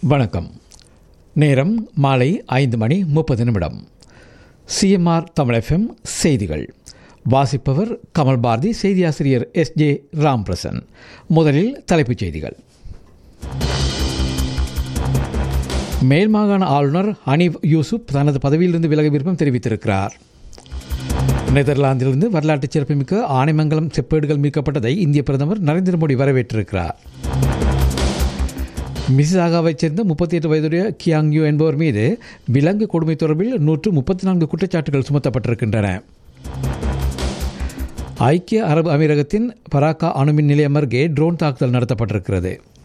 வணக்கம் நேரம் மாலை ஐந்து மணி முப்பது நிமிடம் சிஎம்ஆர் தமிழ் எஃப்எம் செய்திகள் வாசிப்பவர் கமல் பாரதி செய்தியாசிரியர் எஸ் ஜே ராம்பிரசன் முதலில் தலைப்புச் செய்திகள் மேல் மாகாண ஆளுநர் ஹனீப் யூசுப் தனது பதவியிலிருந்து விலக விருப்பம் தெரிவித்திருக்கிறார் நெதர்லாந்திலிருந்து வரலாற்று சிறப்புமிக்க ஆனைமங்கலம் செப்பேடுகள் மீட்கப்பட்டதை இந்திய பிரதமர் நரேந்திர மோடி வரவேற்றிருக்கிறார் மிசிசாகாவைச் சேர்ந்த முப்பத்தி எட்டு வயதுடைய கியாங் யூ என்பவர் மீது விலங்கு கொடுமை தொடர்பில் நூற்று முப்பத்தி நான்கு குற்றச்சாட்டுகள் சுமத்தப்பட்டிருக்கின்றன ஐக்கிய அரபு அமீரகத்தின் பராக்கா அணுமின் நிலையம் அருகே ட்ரோன் தாக்குதல் நடத்தப்பட்டிருக்கிறது